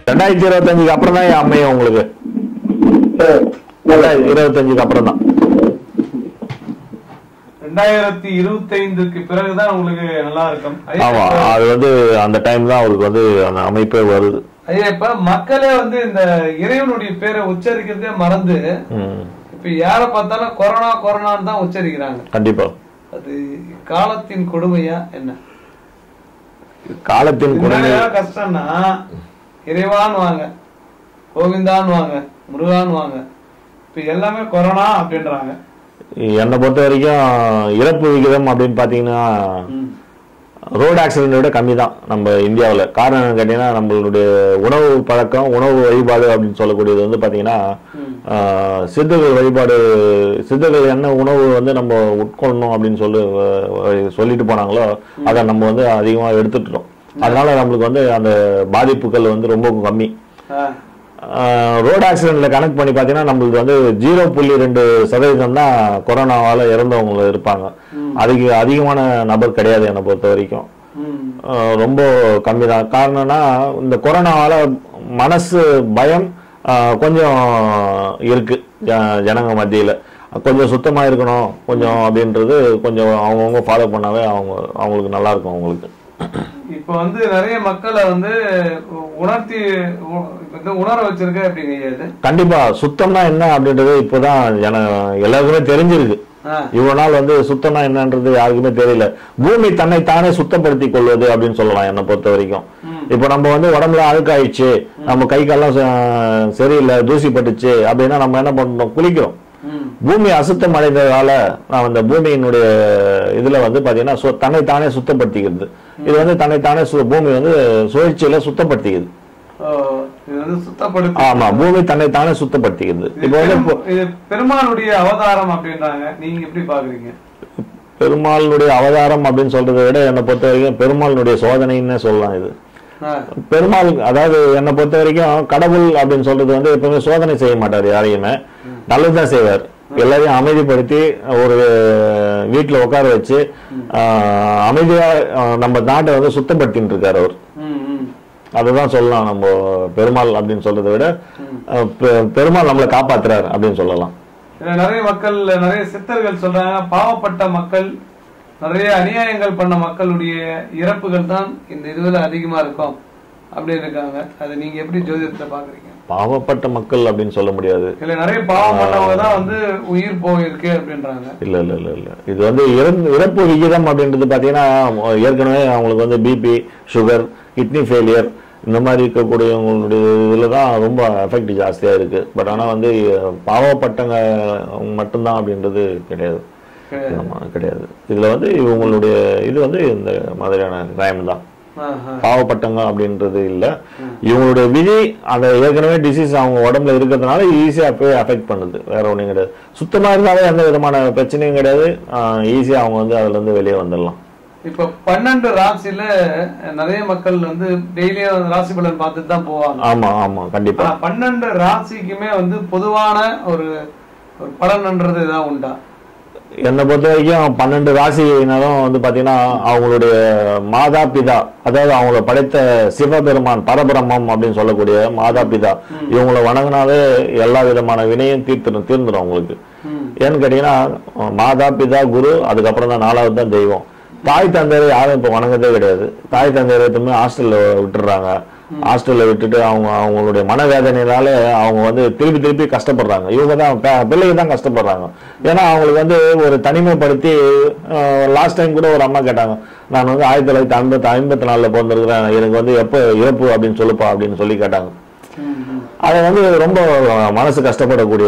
ரெண்டாயிரத்தி இருபத்தஞ்சுக்கு அப்புறம் தான் அமையும் உங்களுக்கு சரி. ரெண்டாயிரத்தி இருபத்தஞ்சுக்கு அப்புறம் தான் ரெண்டாயிரத்தி இருபத்தைந்துக்கு பிறகுதான் உங்களுக்கு நல்லா இருக்கும் ஐயா, ஆமா இப்ப- அது வந்து அந்த டைம் தான் அவருக்கு வந்து அந்த அமைப்பே வருது ஐயா இப்ப மக்களே வந்து இந்த இறைவனுடைய பேரை உச்சரிக்கிறதே மறந்து ம், இப்ப யார பார்த்தாலும் கொரோனா கொரோனான்னு தான் உச்சரிக்கிறாங்க கண்டிப்பா அது காலத்தின் கொடுமையா என்ன காலத்தின் குறை என்ன கஷ்டம்னா இறைவான்னு வாங்க கோவிந்தான்னு வாங்க முருகான்னு வாங்க இப்ப எல்லாமே கொரோனா அப்படின்றாங்க என்னை பொறுத்த வரைக்கும் இறப்பு விகிதம் அப்படின்னு பாத்தீங்கன்னா ம். ரோடு ஆக்சிடென்ட் விட கம்மி தான் நம்ம இந்தியாவில் காரணம் என்னன்னு கேட்டீங்கன்னா நம்மளுடைய உணவு பழக்கம் உணவு வழிபாடு அப்படின்னு சொல்லக்கூடியது வந்து பார்த்தீங்கன்னா ம். ஆஹ், சித்தர்கள் வழிபாடு சித்தர்கள் என்ன உணவு வந்து நம்ம உட்கொள்ளணும் அப்படின்னு சொல்லி அஹ், சொல்லிட்டு போனாங்களோ அதை நம்ம வந்து அதிகமாக எடுத்துட்டோம் அதனால நம்மளுக்கு வந்து அந்த பாதிப்புகள் வந்து ரொம்ப கம்மி ஆ. ரோடு ஆக்சிடென்ட்ல கணக்கு பண்ணி பார்த்தீங்கன்னா நம்மளுக்கு வந்து ஜீரோ புள்ளி ரெண்டு சதவீதம் தான் கொரோனாவால இறந்தவங்க இருப்பாங்க அதுக்கு அதிகமான நபர் கிடையாது என்னை பொறுத்த வரைக்கும் ம். அஹ் ரொம்ப கம்மி தான் காரணம்னா இந்த கொரோனாவால மனசு பயம் அஹ், கொஞ்சம் இருக்கு ஜ- ஜனங்க மத்தியில கொஞ்சம் சுத்தமா இருக்கணும் கொஞ்சம் அப்படின்றது கொஞ்சம் அவங்கவுங்க ஃபாலோ பண்ணாவே அவங்க அவங்களுக்கு நல்லா இருக்கும் அவங்களுக்கு இப்ப வந்து நிறைய மக்களை வந்து உணர்த்தி உ- வந்து உணர வச்சிருக்க அப்படிங்க ஐயா இது கண்டிப்பா சுத்தம்னா என்ன அப்படின்றது இப்போதான் ஜன எல்லாருக்குமே தெரிஞ்சிருக்கு ஆ. இவ்வளவு நாள் வந்து சுத்தம்னா என்னன்றது யாருக்குமே தெரியல பூமி தன்னை தானே சுத்தப்படுத்தி கொள்வது அப்படின்னு சொல்லலாம் என்னை பொறுத்த வரைக்கும் இப்போ நம்ம வந்து உடம்புல அழுக்காயிடுச்சு நம்ம கை கால்லாம் ச- சரியில்லை தூசி பட்டுச்சு அப்படின்னா நம்ம என்ன பண்றோம் குளிக்கிறோம் ம். பூமி அசுத்தம் அடைந்ததால நான் அந்த பூமியினுடைய இதுல வந்து பாத்தீங்கன்னா சு- தன்னைத்தானே சுத்தப்படுத்திக்கிறது இது வந்து தன்னைத்தானே சு- பூமி வந்து சுழற்சியில சுத்தப்படுத்திக்குது ஓ, இது வந்து சுத்தப்படுத்தி ஆமா பூமி தன்னைத்தானே சுத்தப்படுத்திக்கிறது இது இப்போ வந்து பெரும்- இது பெருமாளுடைய அவதாரம் அப்படின்றாங்க நீங்க எப்படி பாக்குறீங்க பெருமாளுடைய அவதாரம் அப்படின்னு சொல்றதை விட என்னை பொறுத்த வரைக்கும் பெருமாளுடைய சோதனைன்னு சொல்லலாம் இது ஆ. பெருமாள் அதாவது என்னை பொறுத்த வரைக்கும் கடவுள் அப்படின்னு சொல்றது வந்து எப்பவுமே சோதனை செய்ய மாட்டார் யாரையுமே நல்லதுதான் செய்வார் எல்லாரையும் அமைதிப்படுத்தி ஒரு வீட்டுல உட்கார வச்சு ஆஹ், அமைதியா ஆஹ், நம்ம நாட்டை வந்து சுத்தப்படுத்தின்னு இருக்காரு அவர் ம், ம். அதுதான் சொல்லலாம் நம்ம பெருமாள் அப்படின்னு சொல்றதை விட ஆஹ், பெ- பெருமாள் நம்மளை காப்பாத்துறாரு அப்படின்னு சொல்லலாம் இதுல நிறைய மக்கள் நிறைய சித்தர்கள் சொல்றாங்க பாவப்பட்ட மக்கள் நிறைய அநியாயங்கள் பண்ண மக்களுடைய இறப்புகள் தான் இந்த இதுல அதிகமா இருக்கும் அப்படின்னு இருக்காங்க அதை நீங்க எப்படி ஜோதிடத்தை பாக்குறீங்க பாவப்பட்ட மக்கள் அப்படின்னு சொல்ல முடியாது இல்ல நிறைய பாவம் பண்ணவங்க தான் வந்து உயிர் போயிருக்கு அப்படின்றாங்க இல்ல இல்ல இல்ல இல்ல இது வந்து இறந்து இறப்பு விகிதம் அப்படின்றது பாத்தீங்கன்னா ஏற்கனவே அவங்களுக்கு வந்து பிபி சுகர் கிட்னி ஃபெயிலியர் இந்த மாதிரி இருக்கக்கூடியவங்களுடைய இதுல தான் ரொம்ப எஃபெக்ட் ஜாஸ்தியா இருக்கு பட் ஆனா வந்து பாவப்பட்டவங்க மட்டும்தான் அப்படின்றது கிடையாது கிடையாது. ஆமா கிடையாது இதுல வந்து இவங்களுடைய இது வந்து இந்த மாதிரியான கிரைம் தான் ஆஹா. பாவப்பட்டவங்க அப்படின்றது இல்ல இவங்களுடைய விதி அந்த ஏற்கனவே டிசீஸ் அவங்க உடம்புல இருக்கிறதுனால ஈஸியா போய் அஃபெக்ட் பண்ணுது வேற ஒண்ணும் கிடையாது சுத்தமா இருந்தாலே எந்த விதமான பிரச்சனையும் கிடையாது ஈஸியா அவங்க வந்து அதுல இருந்து வெளியே வந்துடலாம் இப்ப பன்னெண்டு ராசியில நிறைய மக்கள் வந்து டெய்லியும் ராசி பலன் பார்த்துட்டு தான் போவாங்க ஆமா ஆமா கண்டிப்பா ஆனா பன்னெண்டு ராசிக்குமே வந்து பொதுவான ஒரு ஒரு பலன்ன்றது ஏதாவது உண்டா என்னை பொறுத்த வரைக்கும் பன்னெண்டு ராசியினரும் வந்து பாத்தீங்கன்னா அவங்களுடைய மாதா பிதா அதாவது அவங்கள படைத்த சிவபெருமான் பரபிரம்மம் அப்படின்னு சொல்லக்கூடிய மாதா பிதா இவங்கள வணங்கினாவே எல்லா விதமான வினையும் தீர்த்துடும் தீர்ந்துடும் அவங்களுக்கு ம். ஏன்னு கேட்டீங்கன்னா மாதா பிதா குரு அதுக்கப்புறம் தான் நாலாவது தான் தெய்வம் தாய் தந்தையரை யாரும் இப்போ வணங்குறதே கிடையாது தாய் தந்தையரை எப்பவுமே ஹாஸ்டல்ல விட்டுறாங்க ஹாஸ்டல்ல விட்டுட்டு அவங்க அவங்களுடைய மனவேதனையினால அவங்க வந்து திருப்பி திருப்பி கஷ்டப்படுறாங்க இவங்க தான் ப- பிள்ளைங்க தான் கஷ்டப்படுறாங்க ஏன்னா அவங்களுக்கு வந்து ஒரு தனிமைப்படுத்தி லாஸ்ட் டைம் கூட ஒரு அம்மா கேட்டாங்க நான் வந்து ஆயிரத்தி தொள்ளாயிரத்தி ஐம்பத்தி ஐம்பத்தி நாலுல பிறந்திருக்கிறேன் எனக்கு வந்து எப்போ இறப்பு அப்படின்னு சொல்லுப்பா அப்படின்னு சொல்லி கேட்டாங்க ம், ம். அது வந்து ரொம்ப மனசு கஷ்டப்படக்கூடிய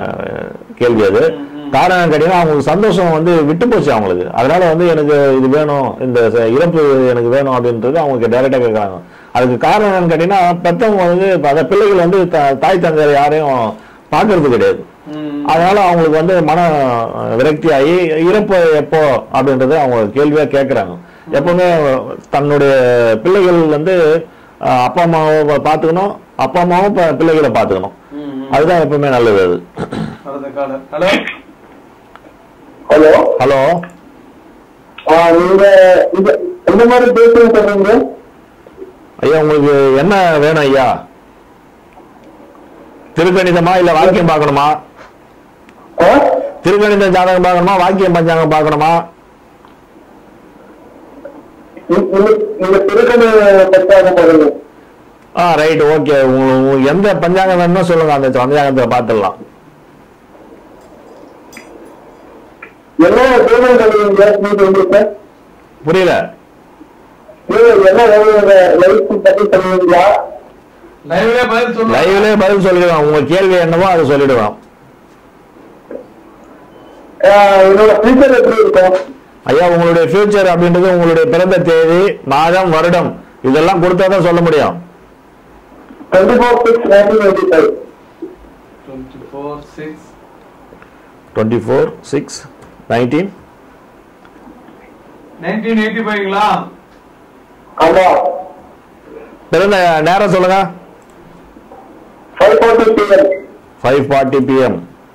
கேள்வி அது காரணம் கேட்டீங்கன்னா அவங்களுக்கு சந்தோஷம் வந்து விட்டு போச்சு அவங்களுக்கு அதனால வந்து எனக்கு இது வேணும் இந்த ச- இறப்பு எனக்கு வேணும் அப்படின்றது அவங்க டைரக்டா கேட்கறாங்க அதுக்கு காரணம் என்னன்னு கேட்டீங்கன்னா பெத்தவங்க வந்து இப்ப அத பிள்ளைகள் வந்து த- தாய் தந்தையர் யாரையும் பார்க்கறது கிடையாது ம். அதனால அவங்களுக்கு வந்து மன விரக்தி ஆகி இறப்பு எப்போ அப்படின்றத அவங்க கேள்வியா கேட்கறாங்க எப்பவுமே தன்னுடைய பிள்ளைகள் வந்து அஹ், அப்பா அம்மாவை பார்த்துக்கணும் அப்பா அம்மாவும் ப- பிள்ளைகளை பார்த்துக்கணும் ம், ம். அதுதான் எப்பவுமே நல்லது அது அடுத்த காலர் ஹலோ ஹலோ ஹலோ ஆ, நீங்க இந்த இந்த மாதிரி பேசுங்க சொல்றீங்க ஐயா உங்களுக்கு என்ன வேணும் ஐயா திருக்கணிதமா இல்ல வாக்கியம் பார்க்கணுமா ஆ? திருக்கணித ஜாதகம் பார்க்கணுமா வாக்கியம் பஞ்சாங்கம் பார்க்கணுமா இந்த- இந்த- இந்த திருக்கணி பச்சாக பாருங்க ஆ ரைட் ஓகே உங்களுக்கு எந்த பஞ்சாங்கம் வேணுமோ சொல்லுங்க அந்த பஞ்சாங்கத்தை பார்த்துடலாம் என்ன தேவன் கல்விங்க நீங்க உங்களுக்கு புரியல நீங்க என்ன வேணுங்க லைஃப் பத்தி சொல்லுவீங்களா லைவ்ல பதில் சொல்லுங்க லைவ்லயே பதில் சொல்லிடுவோம் உங்க கேள்வி என்னவோ அதை சொல்லிடுவோம் ஆஹ் என்னோட ஃபியூச்சர் எப்படி இருக்கும் ஐயா உங்களுடைய ஃபியூச்சர் அப்படின்றது உங்களுடைய பிறந்த தேதி மாதம் வருடம் இதெல்லாம் கொடுத்தா தான் சொல்ல முடியும் twenty four six nineteen eighty five twenty four six twenty four six nineteen nineteen eighty ஃபைவ்ங்களா ஆமா பிறந்த நேரம் சொல்லுங்க five forty PM five forty PM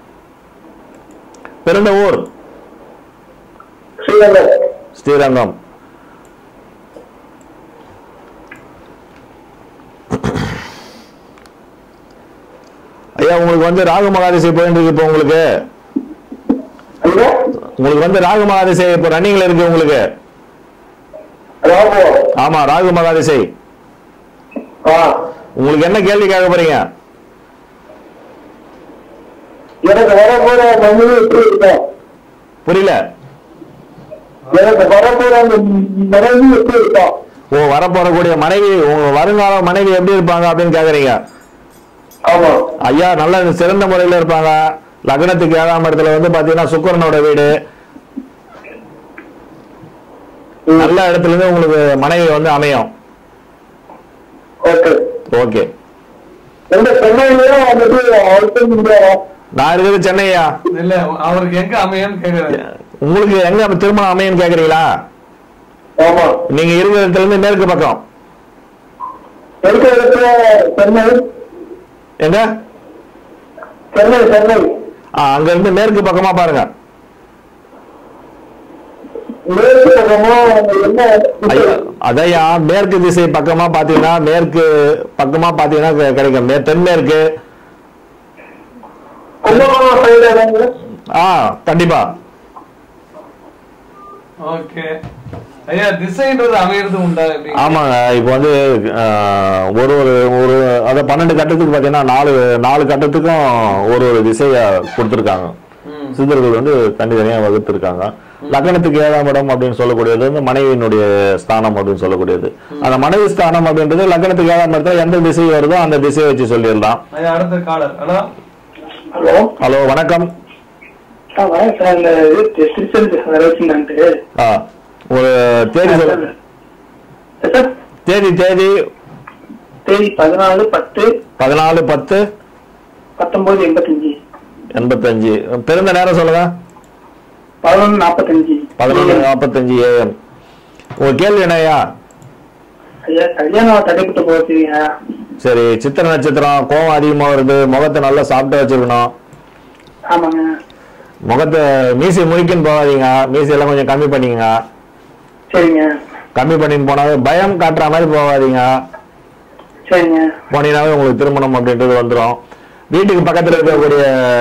பிறந்த ஊர் ஸ்ரீரங்கம் ஸ்ரீரங்கம் ஐயா உங்களுக்கு வந்து ராகு மகாதிசை போயிட்டு இருக்கு இப்போ உங்களுக்கு ஐயா உங்களுக்கு வந்து ராகு மகாதிசை இப்போ ரன்னிங்ல இருக்கு உங்களுக்கு ராகு ஆமா ராகு மகாதிசை ஆ உங்களுக்கு என்ன கேள்வி கேட்க போறீங்க எனக்கு வரப்போற மனைவி எப்படி இருக்கும் புரியல எனக்கு வரப்போற அந்த மனைவி எப்படி இருக்கும் ஓ வரப்போறக்கூடிய மனைவி உங்க வருங்கால மனைவி எப்படி இருப்பாங்க அப்படின்னு கேக்குறீங்க ஆமா ஐயா நல்ல சிறந்த முறையில இருப்பாங்க லக்னத்துக்கு ஏழாம் இடத்துல வந்து பாத்தீங்கன்னா சுக்கரனோட வீடு ம். நல்ல இடத்துல இருந்து உங்களுக்கு மனைவி வந்து அமையும் ஓகே ஓகே எந்த சென்னையிலயும் வந்துட்டு அவுட் இந்தியாவா நான் இருக்கிறது சென்னையா இல்ல அவருக்கு எங்க அமையன்னு கேக்குறாரு உங்களுக்கு எங்க திருமணம் அமையும்னு கேக்குறீங்களா ஆமா நீங்க இருக்கிற இடத்துல இருந்து மேற்கு பக்கம் இருக்கிற இடத்துல சென்னை எங்க சென்னை சென்னை ஆ, அங்க இருந்து மேற்கு பக்கமா பாருங்க மேற்கு பக்கமா என்ன ஐயா அதையா மேற்கு திசை பக்கமா பாத்தீங்கன்னா மேற்கு பக்கமா பாத்தீங்கன்னா கெ- கிடைக்கும் மே- தென்மேற்கு கும்பகோணம் சைடு இறங்க ஆ கண்டிப்பா ஓகே ஐயா திசைன்றது அமையிறது உண்டா எப்படி ஆமாங்க இப்போ வந்து ஆஹ், ஒரு ஒரு ஒரு அத பன்னெண்டு கட்டத்துக்கு பாத்தீங்கன்னா நாலு நாலு கட்டத்துக்கும் ஒரு ஒரு திசைய கொடுத்துருக்காங்க ம். சித்தர்கள் வந்து தனித்தனியா வகுத்திருக்காங்க லக்னத்துக்கு ஏழாம் இடம் அப்படின்னு சொல்லக்கூடியது வந்து மனைவியினுடைய ஸ்தானம் அப்படின்னு சொல்லக்கூடியது அந்த மனைவி ஸ்தானம் அப்படின்றது லக்னத்துக்கு ஏழாம் இடத்துல எந்த திசை வருதோ அந்த திசையை வச்சு சொல்லிடலாம் ஐயா அடுத்த காலர் ஹலோ ஹலோ ஹலோ வணக்கம் சார் வணக்கம் சார் இந்த இது திருச்செந்தூர் வரவச்சுனான்ட்டு ஆ ஒரு தேதி சொல்லு சார் தேதி தேதி தேதி பதினாலு பத்து பதினாலு பத்து பத்தொன்பது எண்பத்தஞ்சு எண்பத்தஞ்சு பிறந்த நேரம் சொல்லுங்க பதினொன்று நாற்பத்தஞ்சு பதினொன்று நாற்பத்தஞ்சு ஏஎம் உங்க கேள்வி என்னய்யா ஐயா கல்யாணம் தடைப்பட்டு போச்சுங்க சரி சித்திர நட்சத்திரம் கோவம் அதிகமா வருது முகத்தை நல்லா சாப்பிட்டு வச்சிருக்கணும் ஆமாங்க முகத்தை மீசை முழிக்குன்னு போகாதீங்க மீசையெல்லாம் கொஞ்சம் கம்மி பண்ணிக்கங்க சரிங்க கம்மி பண்ணின்னு போனாவே பயம் காட்டுற மாதிரி போகாதீங்க சரிங்க போனீங்கன்னாவே உங்களுக்கு திருமணம் அப்படின்றது வந்துடும் வீட்டுக்கு பக்கத்துல இருக்கக்கூடிய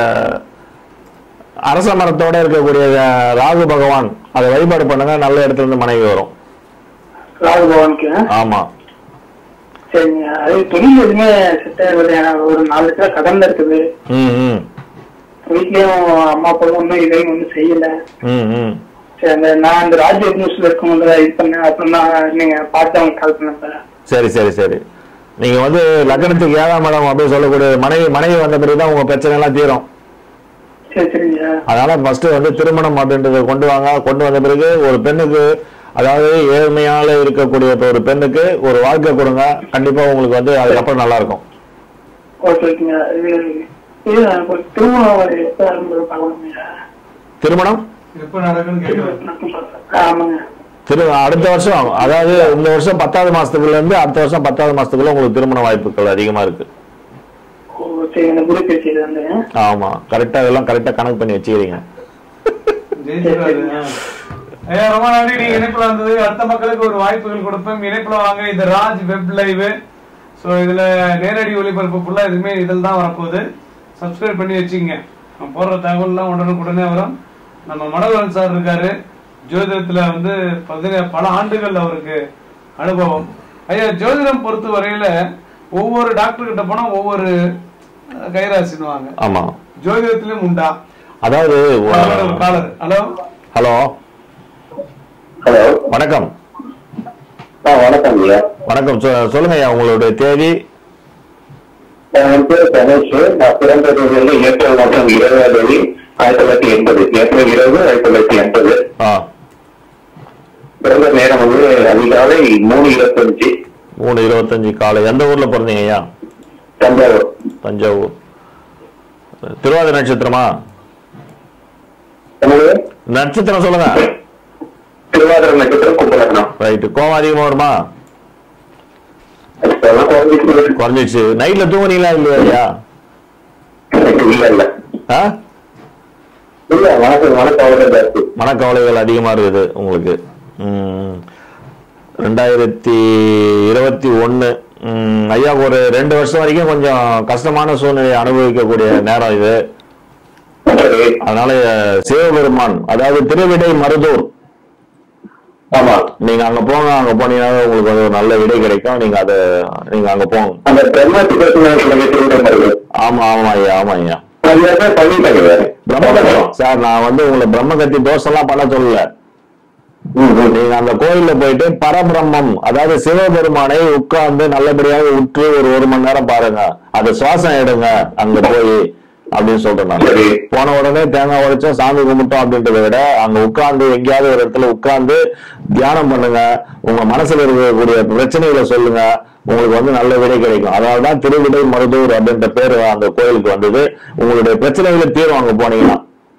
அரச மரத்தோட இருக்கக்கூடிய அஹ், ராகு பகவான் அதை வழிபாடு பண்ணுங்க நல்ல இடத்துல இருந்து மனைவி வரும் ராகு பவனுக்கு ஆமா சரிங்க அது தொழில் எதுவுமே செட் ஆகுது ஒரு நாலு லட்சம் கடன் இருக்குது ம் ம் வீட்லயும் அம்மா அப்பாவும் ஒன்றும் இதையும் ஒன்றும் செய்யல ம் ம் சரி அந்த நான் அந்த ராஜ்ய நியூஸ்ல இருக்கும்போது இது பண்ணேன் அப்புறம் தான் நீங்க பார்த்து அவங்க கால் பண்ணேன் சார் சரி சரி சரி நீங்க வந்து லக்னத்துக்கு ஏழாம் இடம் அப்படின்னு சொல்லக்கூடிய மனைவி மனைவி வந்த பிறகுதான் உங்க பிரச்சனை எல்லாம் தீரும் சரி சரிங்க அதனால ஃபர்ஸ்ட் வந்து திருமணம் அப்படின்றத கொண்டு வாங்க கொண்டு வந்த பிறகு ஒரு பெண்ணுக்கு அதாவது ஏழ்மையால இருக்கக்கூடிய இப்ப ஒரு பெண்ணுக்கு ஒரு வாழ்க்கை கொடுங்க கண்டிப்பா உங்களுக்கு வந்து அதுக்கப்புறம் நல்லா இருக்கும் ஓகே ஓகேங்க இது இது எனக்கு ஒரு திருமணம் ஒரு எப்போ ஆரம்பிச்சு பார்க்கணுங்க திருமணம் எப்ப நடக்குன்னு கேக்குறாரு ஆமாங்க திரு அடுத்த வருஷம் அதாவது இந்த வருஷம் பத்தாவது மாசத்துக்குள்ள இருந்து அடுத்த வருஷம் பத்தாவது மாசத்துக்குள்ள உங்களுக்கு திருமண வாய்ப்புகள் அதிகமா இருக்கு ஓ சரி இந்த குரு பேச்சு வந்து ஆமா கரெக்டா இதெல்லாம் கரெக்டா கணக்கு பண்ணி வச்சுக்கிறீங்க ஜெயிச்சிருவாரு ஆ. ஐயா ரொம்ப நன்றி நீங்க இணைப்புல வந்தது அடுத்த மக்களுக்கு ஒரு வாய்ப்புகள் கொடுப்போம் இணைப்புல வாங்க இது ராஜ் வெப் லைவ் ஸோ இதுல நேரடி ஒளிபரப்பு ஃபுல்லா எதுவுமே இதில் தான் வரப்போகுது சப்ஸ்கிரைப் பண்ணி வச்சுக்கங்க நான் போடுற தகவல்லாம் உடனுக்குடனே வரும் நம்ம மனோகரன் சார் இருக்காரு ஜோதிடத்துல வந்து பதின பல ஆண்டுகள் அவருக்கு அனுபவம் ஐயா ஜோதிடம் பொறுத்த வரையில ஒவ்வொரு டாக்டர் கிட்ட போனா ஒவ்வொரு அஹ், கைராசின்னுவாங்க ஆமா ஜோதிடத்திலும் உண்டா அதாவது ஒரு காலர் ஹலோ ஹலோ ஹலோ வணக்கம் ஆ வணக்கம் ஐயா வணக்கம் சொ- சொல்லுங்க ஐயா உங்களுடைய தேதி என் பேர் கணேஷ் நான் பிறந்தது வந்து ஏப்ரல் மாதம் இருபதாம் தேதி ஆயிரத்தி தொள்ளாயிரத்தி எண்பது ஏப்ரல் இருபது ஆயிரத்தி தொள்ளாயிரத்தி எண்பது ஆ பிறந்த நேரம் வந்து அதிகாலை மூணு இருபத்தஞ்சு மூணு இருபத்தஞ்சு காலை எந்த ஊர்ல பிறந்தீங்க ஐயா தஞ்சாவூர் தஞ்சாவூர் திருவாதிரை நட்சத்திரமா என்னது நட்சத்திரம் சொல்லுங்க திருவாதிரை நட்சத்திரம் கும்பலக்னம் ரைட்டு கோவம் அதிகமா வருமா இப்பெல்லாம் குறைஞ்சிட்டு குறைஞ்சிச்சு நைட்ல தூங்குனீங்களா இல்லையா ஐயா இல்ல இல்ல ஆ இல்ல வணக்கம் வணக்கம் அவ்வளவு ஜாஸ்தி மனக்கவலைகள் அதிகமா இருக்குது உங்களுக்கு ம். ரெண்டாயிரத்தி இருபத்தி ஒண்ணு ம், ஐயா ஒரு ரெண்டு வருஷம் வரைக்கும் கொஞ்சம் கஷ்டமான சூழ்நிலையை அனுபவிக்கக்கூடிய நேரம் இது சரி அதனால அஹ், சிவபெருமான் அதாவது திருவிடை மருதூர் ஆமா நீங்க அங்க போங்க அங்க போனீங்கன்னா உங்களுக்கு வந்து ஒரு நல்ல விடை கிடைக்கும் நீங்க அதை நீங்க அங்க போங்க அந்த பிரம்மத்துக்கு பிரச்சனை திருவிடம் வருது ஆமா ஆமா ஐயா ஆமா ஐயா அது ஏற்கனவே பண்ணிட்டாங்க வேற பிரம்மகத்தி சார் நான் வந்து உங்களை பிரம்மகத்தி தோஷம்லாம் பண்ண சொல்லல ம், ம். நீங்க அந்த கோயில்ல போயிட்டு பரபிரம்மம் அதாவது சிவபெருமானை உட்கார்ந்து நல்லபடியாக உற்று ஒரு ஒரு மணி நேரம் பாருங்க அது சுவாசம் எடுங்க அங்க போய் அப்படின்னு சொல்றேன் நான் சரி போன உடனே தேங்காய் உடைச்சோம் சாமி கும்பிட்டோம் அப்படின்றத விட அங்க உட்கார்ந்து எங்கேயாவது ஒரு இடத்துல உட்கார்ந்து தியானம் பண்ணுங்க உங்க மனசுல இருக்கக்கூடிய பிரச்சனைகளை சொல்லுங்க உங்களுக்கு வந்து நல்ல விடை கிடைக்கும் அதனாலதான் திருவிடை மருதூர் அப்படின்ற பேர் அந்த கோயிலுக்கு வந்தது உங்களுடைய பிரச்சனைகளை தீரும் அங்க போனீங்கன்னா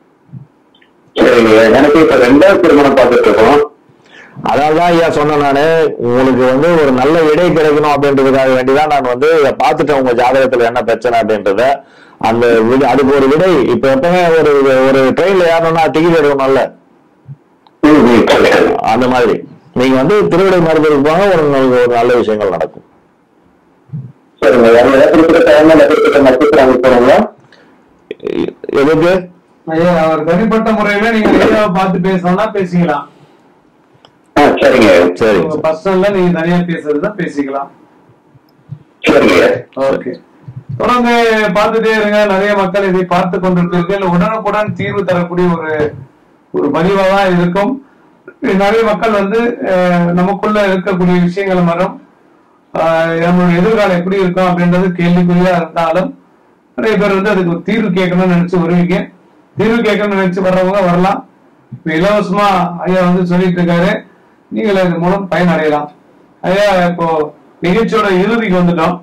சரிங்க எனக்கு இப்ப ரெண்டாவது திருமணம் பார்த்துட்டு இருக்கோம் அதனாலதான் ஐயா சொன்னேன் நானு உங்களுக்கு வந்து ஒரு நல்ல விடை கிடைக்கணும் அப்படின்றதுக்காக வேண்டிதான் நான் வந்து இதை பார்த்துட்டேன் உங்க ஜாதகத்துல என்ன பிரச்சனை அப்படின்றத அந்த விடை அதுக்கு ஒரு விடை இப்ப எப்பவுமே ஒரு ஒரு ட்ரெயின்ல ஏறணும்னா டிக்கெட் எடுக்கணும்ல ம், ம், சரி, சரி. அந்த மாதிரி நீங்க வந்து திருவிடை மருத்துவருக்கு போனா ஒரு நல்ல- ஒரு நல்ல விஷயங்கள் நடக்கும் சரிங்க வேற ஏதாவது குறிப்பிட்ட டைம் நட்சத்திர நட்சத்திரம் அமைக்கணுங்களா எ- எதுக்கு ஐயா அவர் தனிப்பட்ட முறையில நீங்க ஐயாவை பார்த்து பேசணும்னா பேசிக்கலாம் ஆ சரிங்க சரி உங்க பர்சனல்ல நீங்க தனியா பேசுறதா பேசிக்கலாம் சரிங்க ஓகே தொடர்ந்து பார்த்துட்டே இருங்க நிறைய மக்கள் இதை பார்த்து கொண்டிருப்பீர்கள் உடனுக்குடன் தீர்வு தரக்கூடிய ஒரு ஒரு பதிவா தான் இருக்கும் நிறைய மக்கள் வந்து அஹ், நமக்குள்ள இருக்கக்கூடிய விஷயங்களை மரம் ஆஹ், நம்மளுடைய எதிர்காலம் எப்படி இருக்கும் அப்படின்றது கேள்விக்குறியா இருந்தாலும் நிறைய பேர் வந்து அதுக்கு ஒரு தீர்வு கேட்கணும்னு நினைச்சு வருவீங்க தீர்வு கேட்கணும்னு நினைச்சு வர்றவங்க வரலாம் இப்ப இலவசமா ஐயா வந்து சொல்லிட்டு இருக்காரு நீங்கள் இது மூலம் பயனடையலாம் ஐயா இப்போ நிகழ்ச்சியோட இறுதிக்கு வந்துட்டோம்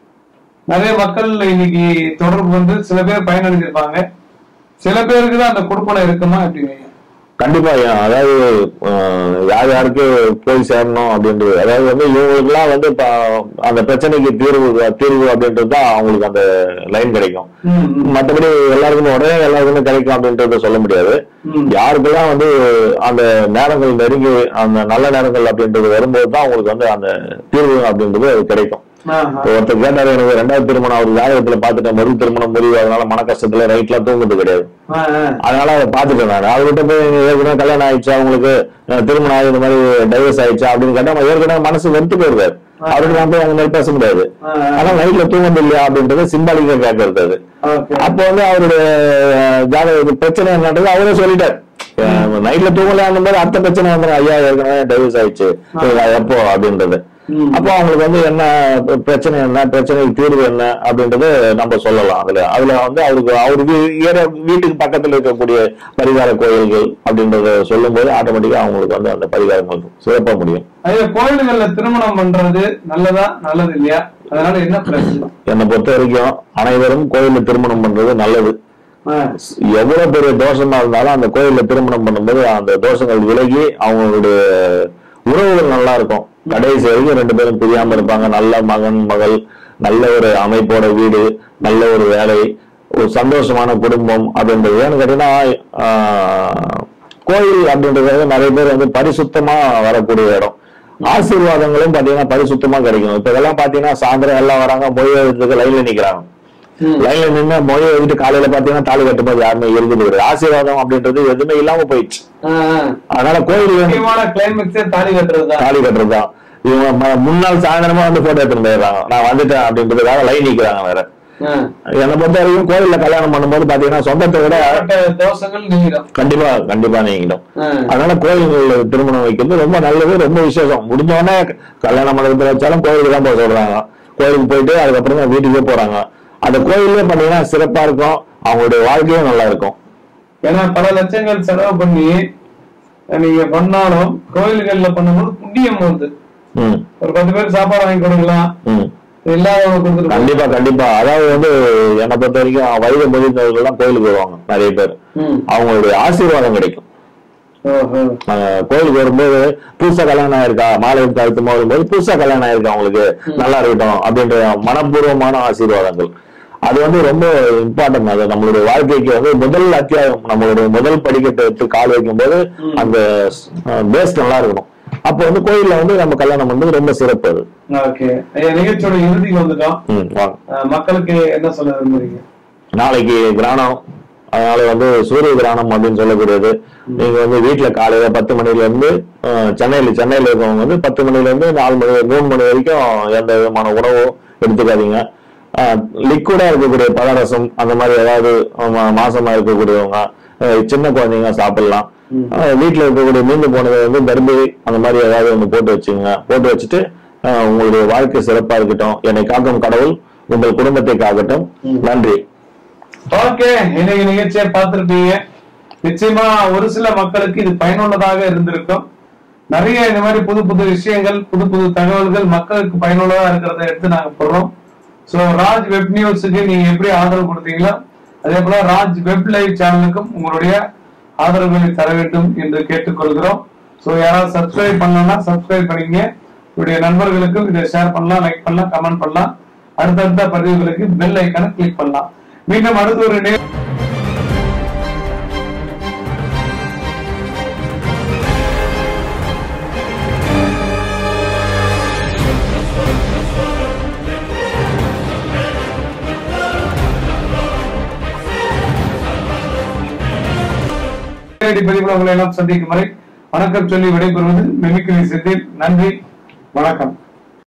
நிறைய மக்கள் இன்னைக்கு தொடர்பு வந்து சில பேர் பயனடைஞ்சிருப்பாங்க சில பேருக்கு தான் அந்த கொடுப்பனை இருக்குமா எப்படிங்க ஐயா? கண்டிப்பா ஐயா அதாவது அஹ், யார் யாருக்கு போய் சேரணும் அப்படின்றது அதாவது வந்து இவங்களுக்குலாம் வந்து இப்ப அந்த பிரச்சனைக்கு தீர்வு தீர்வு அப்படின்றது தான் அவங்களுக்கு அந்த லைன் கிடைக்கும் ம், ம், மற்றபடி எல்லாருக்குமே உடனே எல்லாருக்குமே கிடைக்கும் அப்படின்றத சொல்ல முடியாது ம். யாருக்கெல்லாம் வந்து அந்த நேரங்கள் நெருங்கி அந்த நல்ல நேரங்கள் அப்படின்றது வரும்போது தான் அவங்களுக்கு வந்து அந்த தீர்வு அப்படின்றது அது கிடைக்கும் ஆஹா. இப்போ ஒருத்தர் கேட்டாரு எனக்கு ரெண்டாவது திருமணம் அவர் ஜாதகத்துல பாத்துட்டேன் முதல் திருமணம் முடிவு அதனால மன கஷ்டத்துல ரைட்லாம் தூங்குறது கிடையாது ஆ, ஆ. அதனால அதை பாத்துட்டேன் நான் அவர்கிட்ட போய் நீங்க ஏற்கனவே கல்யாணம் ஆயிடுச்சா உங்களுக்கு அஹ், திருமணம் ஆகி இந்த மாதிரி டைவர்ஸ் ஆயிடுச்சா அப்படின்னு கேட்டா அவன் ஏற்கனவே மனசு வெறுத்து போயிருக்காரு அவருக்கு நான் போய் அவங்க மாதிரி பேச முடியாது ஆ, ஆ. ஆனா நைட்ல தூங்குறது இல்லையா அப்படின்றது சிம்பாலிக்கா கேட்கறது அது ஓகே. அப்போ வந்து அவருடைய அஹ், ஜாதக பிரச்சனை என்னன்றது அவரே சொல்லிட்டார் நைட்ல தூங்கல அந்த மாதிரி அடுத்த பிரச்சனை வந்து ஐயா ஏற்கனவே டைவர்ஸ் ஆயிடுச்சு இது எப்போ அப்படின்றது ம். அப்போ அவங்களுக்கு வந்து என்ன பிர- பிரச்சனை என்ன பிரச்சனைக்கு தீர்வு என்ன அப்படின்றது நம்ம சொல்லலாம் அதுல அதுல வந்து அவருக்கு அவருக்கு ஏற வீட்டுக்கு பக்கத்துல இருக்கக்கூடிய பரிகார கோயில்கள் அப்படின்றத சொல்லும்போது ஆட்டோமேட்டிக்கா அவங்களுக்கு வந்து அந்த பரிகாரங்கள் சிறப்பா முடியும் ஐயா கோயில்கள்ல திருமணம் பண்றது நல்லதா நல்லது இல்லையா அதனால என்ன பிரச்சனை என்னை பொறுத்த வரைக்கும் அனைவரும் கோயில்ல திருமணம் பண்றது நல்லது ஆ, எவ்வளவு பெரிய தோஷமா இருந்தாலும் அந்த கோயில்ல திருமணம் பண்ணும்போது அந்த தோஷங்கள் விலகி அவங்களுடைய உறவுகள் நல்லா இருக்கும் கடைசி வரைக்கும் ரெண்டு பேரும் பிரியாம இருப்பாங்க நல்ல மகன் மகள் நல்ல ஒரு அமைப்போட வீடு நல்ல ஒரு வேலை ஒரு சந்தோஷமான குடும்பம் அப்படின்றது ஏன்னு கேட்டீங்கன்னா ஆஹ், கோயில் அப்படின்றது வந்து நிறைய பேர் வந்து பரிசுத்தமா வரக்கூடிய இடம் ஆசீர்வாதங்களும் பாத்தீங்கன்னா பரிசுத்தமா கிடைக்கும் இப்ப இதெல்லாம் பாத்தீங்கன்னா சாயந்தரம் எல்லாம் வராங்க மொழி எழுதுறதுக்கு லைன்ல நிக்கிறாங்க ம். லைன்ல நின்று மொழி எழுதிட்டு காலையில பாத்தீங்கன்னா தாலி கட்டும்போது யாருமே இருக்குது கிடையாது ஆசீர்வாதம் அப்படின்றது எதுவுமே இல்லாம போயிடுச்சு ஆ, ஆ. அதனால கோயில் முக்கியமான கிளைமேக்ஸே தாலி கட்டுறதுதான் தாலி கட்டுறதுதான் இவங்க ம- முன்னாள் சாயந்தரமா வந்து போட்டோ எடுத்துட்டு போயிடுறாங்க நான் வந்துட்டேன் அப்படின்றதுக்காக லைன் நிக்கிறாங்க வேற ஆ. என்னை பொறுத்த வரைக்கும் கோயில்ல கல்யாணம் பண்ணும்போது பாத்தீங்கன்னா சொந்தத்தை விட ஏகப்பட்ட தோஷங்கள் நீங்கிடும் கண்டிப்பா கண்டிப்பா நீங்கிடும் ஆ. அதனால கோயில்கள்ல திருமணம் வைக்கிறது ரொம்ப நல்லது ரொம்ப விசேஷம் முடிஞ்ச உடனே கல்யாண மண்டபத்துல வச்சாலும் கோயிலுக்கு தான் போக சொல்றாங்க கோயிலுக்கு போயிட்டு அதுக்கப்புறம் தான் வீட்டுக்கே போறாங்க அந்த கோயிலே பாத்தீங்கன்னா சிறப்பா இருக்கும் அவங்களுடைய வாழ்க்கையும் நல்லா இருக்கும் ஏன்னா பல லட்சங்கள் செலவு பண்ணி நீங்க பண்ணாலும் கோயில்கள்ல பண்ணும்போது புண்ணியம் வருது ம் ஒரு பத்து பேருக்கு சாப்பாடு வாங்கி கொடுக்கலாம் ம் இல்லாதவங்க கொடுத்துட்டு கண்டிப்பா கண்டிப்பா அதாவது வந்து என்னை பொறுத்த வரைக்கும் வயது முதிர்ந்தவர்கள் எல்லாம் கோயிலுக்கு வருவாங்க நிறைய பேர் ம். அவங்களுடைய ஆசீர்வாதம் கிடைக்கும் ஓஹோ. அஹ் கோயிலுக்கு வரும்போது புதுசா கல்யாணம் ஆயிருக்கா மாலை கழுத்துமா வரும்போது புதுசா கல்யாணம் ஆயிருக்கா அவங்களுக்கு நல்லா இருக்கட்டும் அப்படின்ற மனப்பூர்வமான ஆசீர்வாதங்கள் அது வந்து ரொம்ப இம்பார்ட்டன்ட் அது நம்மளுடைய வாழ்க்கைக்கு வந்து முதல் அத்தியாயம் நம்மளுடைய முதல் படிக்கட்டை எடுத்து கால் வைக்கும்போது அந்த பேஸ் நல்லா இருக்கணும் அப்போ வந்து கோயில்ல வந்து நம்ம கல்யாணம் பண்றது ரொம்ப சிறப்பு அது ஓகே ஐயா நிகழ்ச்சியோட இறுதிக்கு வந்துட்டோம் ம், வாங்க அஹ், மக்களுக்கு என்ன சொல்ல விரும்புறீங்க நாளைக்கு கிரானம் அதனால வந்து சூரிய கிரானம் அப்படின்னு சொல்லக்கூடியது நீங்க வந்து வீட்டுல காலையில பத்து மணில இருந்து அஹ், சென்னையில சென்னையில இருக்கவங்க வந்து பத்து மணில இருந்து நாலு மணி மூணு மணி வரைக்கும் எந்த விதமான உணவோ எடுத்துக்காதீங்க லிக்விடா இருக்கக்கூடிய பலரசம் அந்த மாதிரி ஏதாவது மா- மாசமா இருக்கக்கூடியவங்க அஹ், சின்ன குழந்தைங்க சாப்பிடலாம் அஹ், வீட்டுல இருக்கக்கூடிய மீந்து போனதை வந்து தர்பரி அந்த மாதிரி ஏதாவது ஒண்ணு போட்டு வச்சுங்க போட்டு வச்சுட்டு அஹ், உங்களுடைய வாழ்க்கை சிறப்பா இருக்கட்டும் என்னை காக்கும் கடவுள் உங்கள் குடும்பத்தை காக்கட்டும் நன்றி ஓகே இன்னைக்கு நிகழ்ச்சியை பார்த்திருப்பீங்க நிச்சயமா ஒரு சில மக்களுக்கு இது பயனுள்ளதாக இருந்திருக்கும் நிறைய இந்த மாதிரி புது புது விஷயங்கள் புது புது தகவல்கள் மக்களுக்கு பயனுள்ளதா இருக்கிறத எடுத்து நாங்க போடுறோம் சோ ராஜ் வெப் நியூஸுக்கு நீங்க எப்படி ஆதரவு கொடுத்தீங்களோ அதே போல ராஜ் வெப் லைவ் சேனலுக்கும் உங்களுடைய ஆதரவுகளை தர வேண்டும் என்று கேட்டுக்கொள்கிறோம் சோ யாராவது சப்ஸ்கிரைப் பண்ணலன்னா சப்ஸ்கிரைப் பண்ணிக்கங்க உங்களுடைய நண்பர்களுக்கும் இதை ஷேர் பண்ணலாம் லைக் பண்ணலாம் கமெண்ட் பண்ணலாம் அடுத்தடுத்த பதிவுகளுக்கு பெல் ஐக்கான கிளிக் பண்ணலாம் மீண்டும் அடுத்த ஒரு நே- நேரடி பதிவுல உங்களை எல்லாம் சந்திக்கும் வரை வணக்கம் சொல்லி விடைபெறுவது மிமிக்ரி சித்தின் நன்றி வணக்கம்